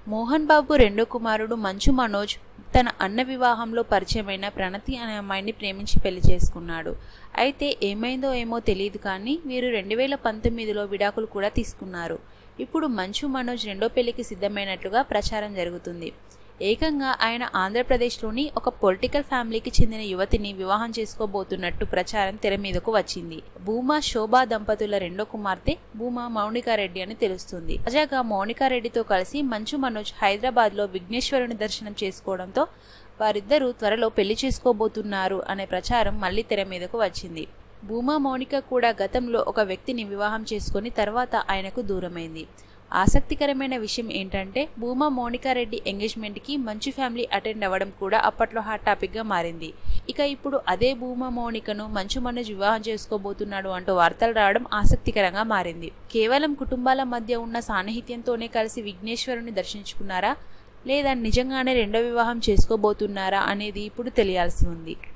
మోహన్ బాబు రెండో కుమారుడు మంచు మనోజ్ తన అన్న వివాహంలో పరిచయమైన ప్రణతి అనే అమ్మాయిని ప్రేమించి పెళ్లి చేసుకున్నాడు అయితే ఏమైందో ఏమో తెలియదు కానీ వీరు రెండు వేల పంతొమ్మిదిలో విడాకులు కూడా తీసుకున్నారు ఇప్పుడు మంచు మనోజ్ రెండో పెళ్లికి సిద్ధమైనట్లుగా ప్రచారం జరుగుతుంది ఏకంగా ఆయన ఆంధ్రప్రదేశ్లోని ఒక పొలిటికల్ ఫ్యామిలీకి చెందిన యువతిని వివాహం చేసుకోబోతున్నట్టు ప్రచారం తెర మీదకు వచ్చింది భూమా శోభా దంపతుల రెండో కుమార్తె భూమా మౌనికారెడ్డి అని తెలుస్తుంది తాజాగా మౌనికారెడ్డితో కలిసి మంచు మనోజ్ హైదరాబాద్ లో విఘ్నేశ్వరుని దర్శనం చేసుకోవడంతో వారిద్దరూ త్వరలో పెళ్లి చేసుకోబోతున్నారు అనే ప్రచారం మళ్లీ తెర మీదకు వచ్చింది భూమా మౌనిక కూడా గతంలో ఒక వ్యక్తిని వివాహం చేసుకుని తర్వాత ఆయనకు దూరమైంది ఆసక్తికరమైన విషయం ఏంటంటే భూమా మౌనికారెడ్డి ఎంగేజ్మెంట్కి మంచు ఫ్యామిలీ అటెండ్ అవ్వడం కూడా అప్పట్లో హాట్ టాపిక్గా మారింది ఇక ఇప్పుడు అదే భూమా మౌనికను మంచు మనోజ్ వివాహం చేసుకోబోతున్నాడు అంటూ వార్తలు రావడం ఆసక్తికరంగా మారింది కేవలం కుటుంబాల మధ్య ఉన్న సాన్నిహిత్యంతోనే కలిసి విఘ్నేశ్వరుని దర్శించుకున్నారా లేదా నిజంగానే రెండో వివాహం చేసుకోబోతున్నారా అనేది ఇప్పుడు తెలియాల్సి ఉంది